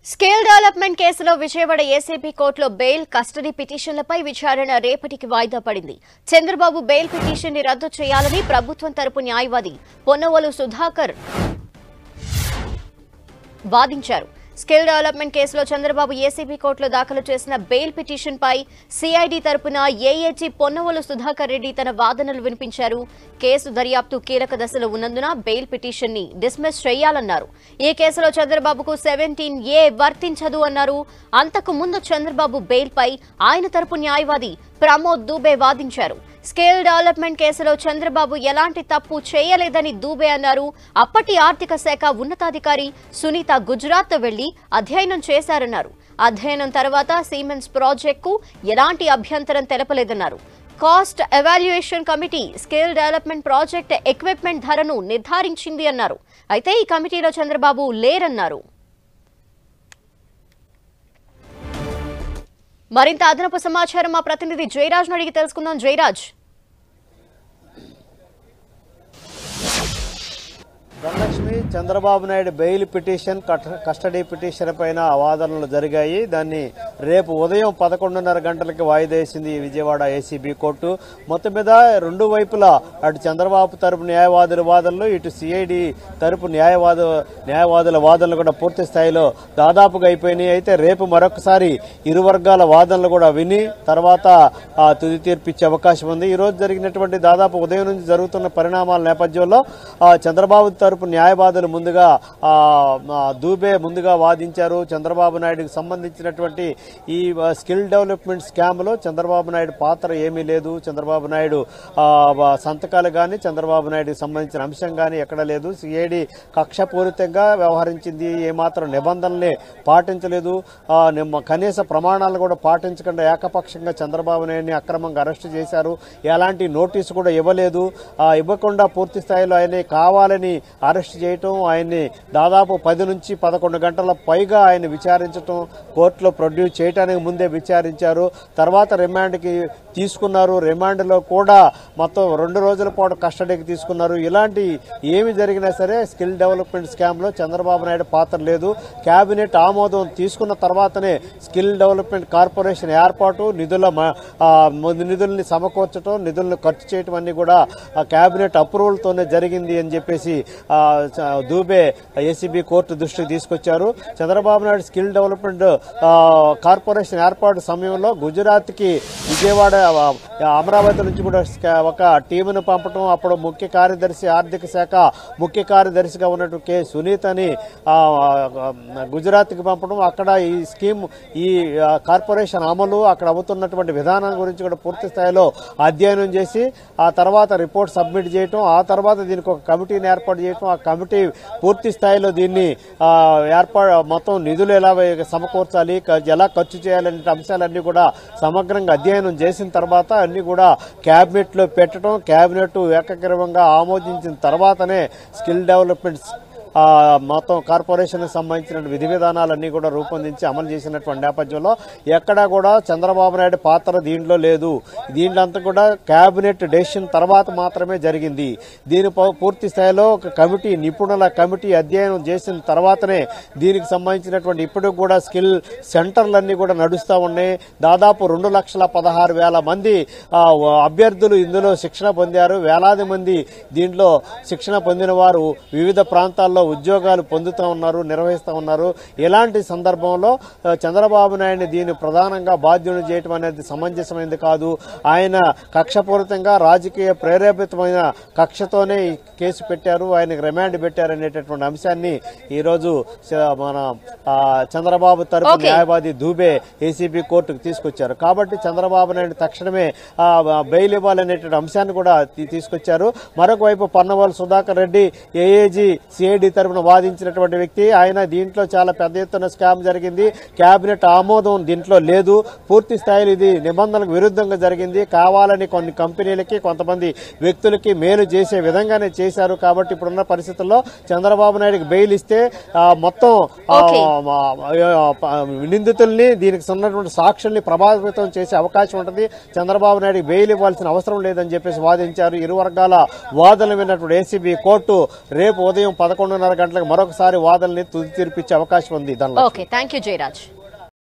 Skill development కేసులో Vijayawada ACB కోర్టులో bail custody పిటిషన్లపై విచారణ రేపటికి వాయిదా పడింది చంద్రబాబు బెయిల్ పిటిషన్ ని రద్దు చేయాలని ప్రభుత్వం తరపు న్యాయవాది పొన్నవోలు సుధాకర్ వాదించారు స్కిల్ డెవలప్మెంట్ కేసులో చంద్రబాబు ఏసీబీ కోర్టులో దాఖలు చేసిన బెయిల్ పిటిషన్ పై సిఐడి తరపున ఏఏజీ పొన్నవోలు సుధాకర్ రెడ్డి తన వాదనలు వినిపించారు కేసు దర్యాప్తు కీలక దశలో ఉన్నందున బెయిల్ పిటిషన్ ని డిస్మిస్ చేయాలన్నారు ఈ కేసులో చంద్రబాబుకు సెవెంటీన్ ఏ వర్తించదు అన్నారు అంతకు ముందు చంద్రబాబు బెయిల్ పై ఆయన తరపు న్యాయవాది ప్రమోద్ దూబే వాదించారు స్కిల్ డెవలప్మెంట్ కేసులో చంద్రబాబు ఎలాంటి తప్పు చేయలేదని దూబే అన్నారు అప్పటి ఆర్థిక శాఖ ఉన్నతాధికారి సునీత గుజరాత్ వెళ్లి అధ్యయనం చేశారన్నారు అధ్యయనం తర్వాత సీమెన్స్ ప్రాజెక్టుకు ఎలాంటి అభ్యంతరం తెలపలేదన్నారు cost evaluation committee skill development project equipment ధరను నిర్ధారించింది అన్నారు అయితే ఈ కమిటీలో చంద్రబాబు లేరన్నారు మరింత అదనపు సమాచారం మా ప్రతినిధి జయరాజ్ అడిగి తెలుసుకుందాం జయరాజ్ ధనలక్ష్మి చంద్రబాబు నాయుడు బెయిల్ పిటిషన్ కట- కస్టడీ పిటిషన్ పైన వాదనలు జరిగాయి దాన్ని రేపు ఉదయం పదకొండున్నర గంటలకి వాయిదా వేసింది విజయవాడ ఏసీబీ కోర్టు మొత్తం మీద రెండు వైపులా అటు చంద్రబాబు తరపు న్యాయవాదుల వాదనలు ఇటు సిఐడి తరపు న్యాయవాద న్యాయవాదుల వాదనలు కూడా పూర్తి స్థాయిలో దాదాపుగా అయిపోయినాయి అయితే రేపు మరొకసారి ఇరు వర్గాల వాదనలు కూడా విని తర్వాత ఆ, తుది తీర్పు ఇచ్చే అవకాశం ఉంది ఈ రోజు జరిగినటువంటి దాదాపు ఉదయం నుంచి జరుగుతున్న పరిణామాల నేపథ్యంలో ఆ, చంద్రబాబు తరపు న్యాయవాదులు ముందుగా ఆ, ఆ, దూబే ముందుగా వాదించారు చంద్రబాబు నాయుడుకి సంబంధించినటువంటి ఈ ఆ, స్కిల్ డెవలప్మెంట్ స్కామ్ లో చంద్రబాబు నాయుడు పాత్ర ఏమీ లేదు చంద్రబాబు నాయుడు ఆ, ఆ, సంతకాలు కానీ చంద్రబాబు నాయుడుకి సంబంధించిన అంశం కానీ ఎక్కడ లేదు సిఐడి కక్షపూరితంగా వ్యవహరించింది ఏమాత్రం నిబంధనల్ని పాటించలేదు ఆ, నిమ్మ- కనీస ప్రమాణాలను కూడా పాటించకుండా ఏకపక్షంగా చంద్రబాబు నాయుడిని అక్రమంగా అరెస్టు చేశారు ఎలాంటి నోటీసు కూడా ఇవ్వలేదు ఆ, ఇవ్వకుండా పూర్తి స్థాయిలో ఆయన్ని కావాలని అరెస్ట్ చేయటం ఆయన్ని దాదాపు పది నుంచి పదకొండు గంటల పైగా ఆయన విచారించటం కోర్టులో ప్రొడ్యూస్ చేయడానికి ముందే విచారించారు తర్వాత రిమాండ్కి తీసుకున్నారు రిమాండ్లో కూడా మొత్తం రెండు రోజుల పాటు కస్టడీకి తీసుకున్నారు ఇలాంటి ఏమి జరిగినా సరే స్కిల్ డెవలప్మెంట్ స్కామ్లో చంద్రబాబు నాయుడు పాత్ర లేదు కేబినెట్ ఆమోదం తీసుకున్న తర్వాతనే స్కిల్ డెవలప్మెంట్ కార్పొరేషన్ ఏర్పాటు నిధుల మ- ఆ, నిధుల్ని సమకూర్చడం నిధులను ఖర్చు చేయటం అన్ని కూడా ఆ కేబినెట్ అప్రూవల్తోనే జరిగింది అని చెప్పేసి ఆ, చ- దూబే ఏసీబీ కోర్టు దృష్టికి తీసుకొచ్చారు చంద్రబాబు నాయుడు స్కిల్ డెవలప్మెంట్ ఆ, కార్పొరేషన్ ఏర్పాటు సమయంలో గుజరాత్కి విజయవాడ ఆ, అమరావతి నుంచి కూడా స్క- ఒక టీమును పంపటం అప్పుడు ముఖ్య కార్యదర్శి ఆర్థిక శాఖ ముఖ్య కార్యదర్శిగా ఉన్నట్టు కె సునీతని ఆ, ఆ, గుజరాత్కి పంపడం అక్కడ ఈ స్కీమ్ ఈ ఆ, కార్పొరేషన్ అమలు అక్కడ అవుతున్నటువంటి విధానం గురించి కూడా పూర్తి స్థాయిలో అధ్యయనం చేసి ఆ తర్వాత రిపోర్ట్ సబ్మిట్ చేయటం ఆ తర్వాత దీనికి ఒక కమిటీని ఏర్పాటు చేయటం ఆ కమిటీ పూర్తి స్థాయిలో దీన్ని ఆ, ఏర్పాటు మొత్తం నిధులు ఎలా సమకూర్చాలి క- ఎలా ఖర్చు చేయాలనే అంశాలన్నీ కూడా సమగ్రంగా అధ్యయనం చేసిన తర్వాత అన్ని కూడా క్యాబినెట్ లో పెట్టడం క్యాబినెట్ ఏకగ్రీవంగా ఆమోదించిన తర్వాతనే స్కిల్ డెవలప్మెంట్ ఆ, మొత్తం కార్పొరేషన్ సంబంధించిన విధి విధానాలన్నీ కూడా రూపొందించి అమలు చేసినటువంటి నేపథ్యంలో ఎక్కడా కూడా చంద్రబాబు నాయుడు పాత్ర దీంట్లో లేదు దీంట్లో అంతా కూడా కేబినెట్ డెసిషన్ తర్వాత మాత్రమే జరిగింది దీని ప- పూర్తి స్థాయిలో ఒక కమిటీ నిపుణుల కమిటీ అధ్యయనం చేసిన తర్వాతనే దీనికి సంబంధించినటువంటి ఇప్పటికి కూడా స్కిల్ సెంటర్లన్నీ కూడా నడుస్తూ ఉన్నాయి దాదాపు రెండు లక్షల పదహారు వేల మంది ఆ, అభ్యర్థులు ఇందులో శిక్షణ పొందారు వేలాది మంది దీంట్లో శిక్షణ పొందిన వారు వివిధ ప్రాంతాల్లో ఉద్యోగాలు పొందుతూ ఉన్నారు నిర్వహిస్తూ ఉన్నారు ఇలాంటి సందర్భంలో ఆ, చంద్రబాబు నాయుడిని దీన్ని ప్రధానంగా బాధ్యులు చేయటం అనేది సమంజసమైనది కాదు ఆయన కక్షపూరితంగా రాజకీయ ప్రేరేపితమైన కక్షతోనే ఈ కేసు పెట్టారు ఆయనకు రిమాండ్ పెట్టారు అనేటటువంటి అంశాన్ని ఈరోజు చ- మన ఆ, చంద్రబాబు తరపు Okay. న్యాయవాది దూబే ఏసీబీ కోర్టుకు తీసుకొచ్చారు కాబట్టి చంద్రబాబు నాయుడు తక్షణమే ఆ, బెయిల్ ఇవ్వాలనేటువంటి అంశాన్ని కూడా తీ- తీసుకొచ్చారు మరొక వైపు పన్నవాళ్ళు సుధాకర్ రెడ్డి ఏఏజీ సిఐడి తరపున వాదించినటువంటి వ్యక్తి ఆయన దీంట్లో చాలా పెద్ద ఎత్తున స్కామ్ జరిగింది కేబినెట్ ఆమోదం దీంట్లో లేదు పూర్తి స్థాయిలో ఇది నిబంధనలకు విరుద్ధంగా జరిగింది కావాలని కొన్ని కంపెనీలకి కొంతమంది వ్యక్తులకి మేలు చేసే విధంగానే చేశారు కాబట్టి ఇప్పుడున్న పరిస్థితుల్లో చంద్రబాబు నాయుడుకి బెయిల్ ఇస్తే ఆ, మొత్తం ఆ, Okay. ఆ, ఆ, నిందితుల్ని దీనికి ఉన్నటువంటి సాక్షుల్ని ప్రభావితం చేసే అవకాశం ఉంటుంది చంద్రబాబు నాయుడు బెయిల్ ఇవ్వాల్సిన అవసరం లేదని చెప్పేసి వాదించారు ఇరు వర్గాల వాదనలు విన్నటువంటి ఏసీబీ కోర్టు రేపు ఉదయం పదకొండున్నర పదకొండున్నర గంటలకు మరొకసారి వాదనని తుది తీర్పిచ్చే అవకాశం ఉంది దానిలో ఓకే థ్యాంక్ యూ జయరాజ్